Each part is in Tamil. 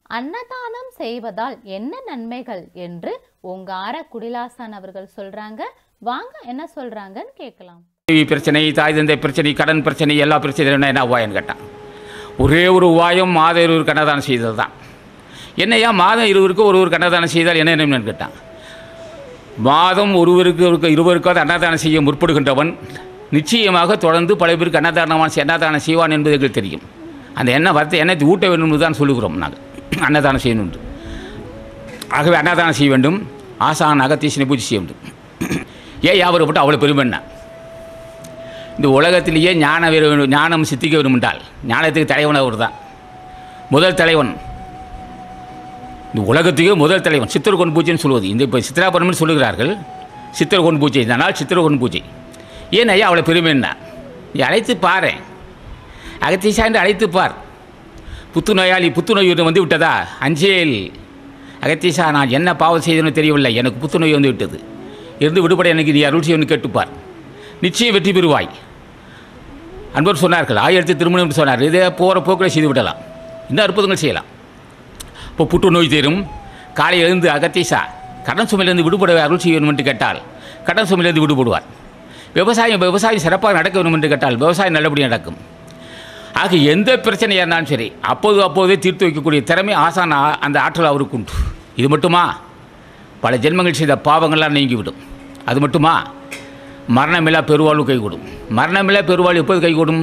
அன்னதானம் செய்வதால் என்ன நன்மைகள் என்று ஓங்கார குடிலாசான் அவர்கள் சொல்றாங்க வாங்க என்ன சொல்றாங்கன்னு கேட்கலாம் மனைவி பிரச்சனை தாய் தந்தை பிரச்சனை கடன் பிரச்சனை எல்லா பிரச்சனையும் என்ன உபாயம்னு கேட்டான் ஒரே ஒரு உபாயம் மாத இருவர் கண்ணதானம் செய்தது தான் என்னையா மாதம் இருவருக்கு ஒரு ஒரு கண்ணதானம் செய்தால் என்ன என்னன்னு கேட்டான் மாதம் ஒருவருக்கு ஒருக்கு இருவருக்காவது அன்னதானம் செய்ய முற்படுகின்றவன் நிச்சயமாக தொடர்ந்து பல பேருக்கு அன்னதானமான அன்னதானம் செய்வான் என்பது எங்களுக்கு தெரியும் அந்த எண்ணெய் வரத்தை எண்ணத்தை ஊட்ட வேண்டும் என்று தான் சொல்லுகிறோம் நாங்கள் அன்னதானம் செய்யணும் என்று ஆகவே அன்னதானம் செய்ய வேண்டும் ஆசான் அகத்தீசனை பூஜை செய்ய வேண்டும் ஏன் யாவரை போட்டு அவ்வளோ பெருமை என்ன இந்த உலகத்திலேயே ஞான வேறு வேண்டும் ஞானம் சித்திக்க வேண்டும் என்றால் ஞானத்துக்கு தலைவன் அவர் தான் முதல் தலைவன் இந்த உலகத்துக்கே முதல் தலைவன் சித்திரகொன் பூஜைன்னு சொல்வது இந்த இப்போ சித்திராபரணம்னு சொல்லுகிறார்கள் சித்திரகொன் பூஜை இந்த நாள் சித்திரகொன் பூஜை ஏன் ஐயா அவ்வளோ பெருமை என்ன நீ அழைத்து பாரு அகத்தீசா என்று அழைத்து பார் புத்துநோயாளி புத்துநோய் ஒன்று வந்து விட்டதா அஞ்சேல் அகத்தீசா நான் என்ன பாவம் செய்தேன்னு தெரியவில்லை எனக்கு புத்துநோய் வந்து விட்டது இருந்து விடுபட எனக்கு நீ அருள் செய்யணும்னு கேட்டுப்பார் நிச்சயம் வெற்றி பெறுவாய் அன்பர் சொன்னார்கள் ஆயிரத்தி திருமணம் என்று சொன்னார் இதே போகிற போக்கில் செய்து விடலாம் இன்னும் அற்புதங்கள் செய்யலாம் இப்போ புற்றுநோய் தீரும் காலை எழுந்து அகத்தீசா கடன் சுமையிலிருந்து விடுபட அருள் செய்ய வேண்டும் என்று கேட்டால் கடன் சுமையிலிருந்து விடுபடுவார் விவசாயம் விவசாயம் சிறப்பாக நடக்க வேண்டும் என்று கேட்டால் விவசாயம் நல்லபடியாக நடக்கும் ஆக எந்த பிரச்சனையாக இருந்தாலும் சரி அப்போது அப்போதே தீர்த்து வைக்கக்கூடிய திறமை ஆசான் ஆ- அந்த ஆற்றல் அவருக்கு உண்டு இது மட்டுமா பல ஜென்மங்கள் செய்த பாவங்கள்லாம் நீங்கிவிடும் அது மட்டுமா மரணமில்லா பெருவாழ்வு கைகூடும் மரணமில்லா பெருவாழ்வு எப்போது கைகூடும்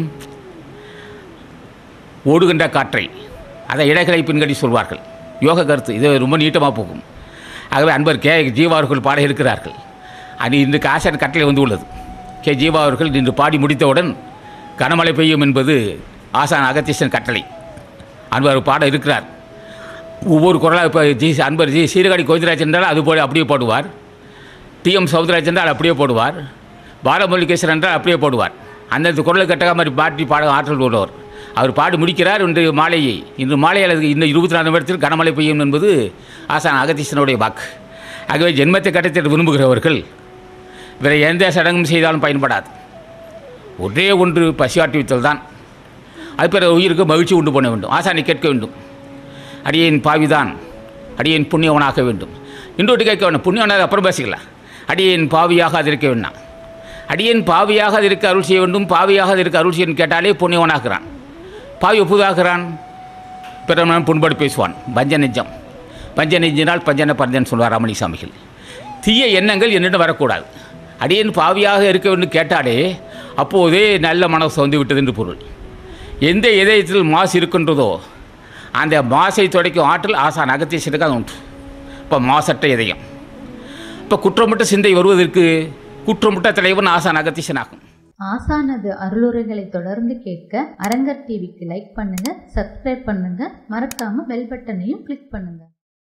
ஓடுகின்ற காற்றை அதை இடைகளை பின்கடி சொல்வார்கள் யோக கருத்து இது ரொம்ப நீட்டமாக போகும் ஆகவே அன்பர் கே ஜீவா அவர்கள் பாட இருக்கிறார்கள் அது இன்றைக்கு ஆசான் கட்டளை வந்து உள்ளது கே ஜீவா அவர்கள் இன்று பாடி முடித்தவுடன் கனமழை பெய்யும் என்பது ஆசான் அகத்தீசன் கட்டளை அன்பர் பாட இருக்கிறார் ஒவ்வொரு குரலாக இப்போ ஜி அன்பர் ஜி சீர்காழி கோவிந்தராஜ் என்றால் அது போல அப்படியே போடுவார் டிஎம் சௌந்தரராஜ் என்றால் அப்படியே போடுவார் பாலமுருகேசன் என்றால் அப்படியே போடுவார் அந்தந்த குரலுக்கு கட்டக மாதிரி பாட்டி பாட ஆற்றல் உள்ளவர் அவர் பாடி முடிக்கிறார் இன்று மாலையை இன்று மாலை அல்லது இந்த இருபத்தி நாலு இடத்தில் கனமழை பெய்யும் என்பது ஆசான் அகதீசனுடைய வாக்கு ஆகவே ஜென்மத்தை கட்டத்திட்டு விரும்புகிறவர்கள் வேறு எந்த சடங்கும் செய்தாலும் பயன்படாது ஒரே ஒன்று பசியாட்டுவித்தல் தான் அது பிற உயிருக்கு மகிழ்ச்சி உண்டு பண்ண வேண்டும் ஆசானை கேட்க வேண்டும் அடியேன் பாவிதான் அடியேன் புண்ணியவனாக வேண்டும் இன்னொரு கேட்க வேணும் புண்ணியவனாக அப்புறம் பேசிக்கலாம் அடியேன் பாவியாக அது இருக்க வேண்டாம் அடியேன் பாவியாக அது இருக்க அருள் செய்ய வேண்டும் பாவியாக அது இருக்க அருள் செய்யணும் கேட்டாலே புண்ணியவனாகிறான் பாவி ஒப்புதாகிறான் பிறமன் புண்படு பேசுவான் பஞ்ச நெஞ்சம் பஞ்ச நெஞ்சினால் பஞ்சன பஞ்சன் சொல்வார் ரமணி சாமிகள் தீய எண்ணங்கள் என்னிடம் வரக்கூடாது அடியேன் பாவியாக இருக்க வேண்டும் கேட்டாலே அப்போதே நல்ல மனசு வந்து விட்டது என்று பொருள் எந்த இதயத்தில் மாசு இருக்கின்றதோ அந்த மாசை துடைக்கும் ஆற்றல் ஆசான் அகத்தீசனுக்கு அது உண்டு இப்போ மாசற்ற இதயம் இப்போ குற்றமற்ற சிந்தை வருவதற்கு குற்றமுட்ட தலைவன் ஆசான் அகத்தீசனாகும் ஆசானது அருளுரைகளை தொடர்ந்து கேட்க அரங்கர் டிவிக்கு லைக் பண்ணுங்க சப்ஸ்கிரைப் பண்ணுங்க மறக்காம பெல் பட்டனையும் கிளிக் பண்ணுங்க